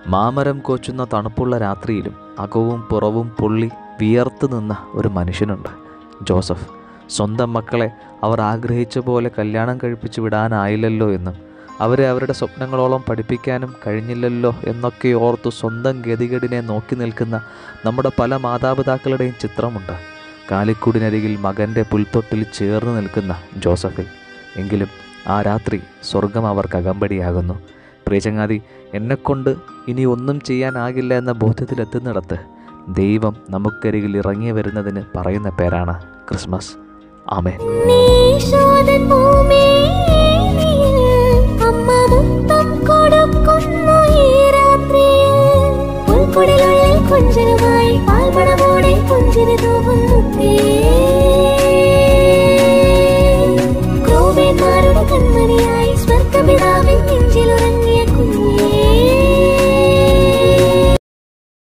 മാമരം കോച്ചുന്ന തണുപ്പുള്ള രാത്രിയിലും അകവും പുറവും പൊള്ളി വിയർത്ത് നിന്ന ഒരു മനുഷ്യനുണ്ട് ജോസഫ് സ്വന്തം മക്കളെ അവർ ആഗ്രഹിച്ച പോലെ കല്യാണം കഴിപ്പിച്ച് വിടാനായില്ലല്ലോ എന്നും അവരെ അവരുടെ സ്വപ്നങ്ങളോളം പഠിപ്പിക്കാനും കഴിഞ്ഞില്ലല്ലോ എന്നൊക്കെ ഓർത്തു സ്വന്തം ഗതികേടിനെ നോക്കി നിൽക്കുന്ന നമ്മുടെ പല മാതാപിതാക്കളുടെയും ചിത്രമുണ്ട് കാലിക്കൂടിനരികിൽ മകൻ്റെ പുൽത്തൊട്ടിൽ ചേർന്ന് നിൽക്കുന്ന ജോസഫിൽ എങ്കിലും ആ രാത്രി സ്വർഗം അവർക്ക് അകമ്പടിയാകുന്നു പ്രിയചങ്ങാതി എന്നെക്കൊണ്ട് ഇനി ഒന്നും ചെയ്യാനാകില്ല എന്ന ബോധ്യത്തിലെത്തുന്നിടത്ത് ദൈവം നമുക്കരികിൽ ഇറങ്ങി വരുന്നതിന് പറയുന്ന പേരാണ് ക്രിസ്മസ് ആമേ നീശോദൻ ഭൂമിയിൽ അമ്മ മുത്തം കൊടുക്കുന്നു ഈ രാത്രിയിൽ പുൽക്കുടലുള്ളിൽ കൊഞ്ചലുമായി പാൽമണമോടെ പുഞ്ചിരി തൂകും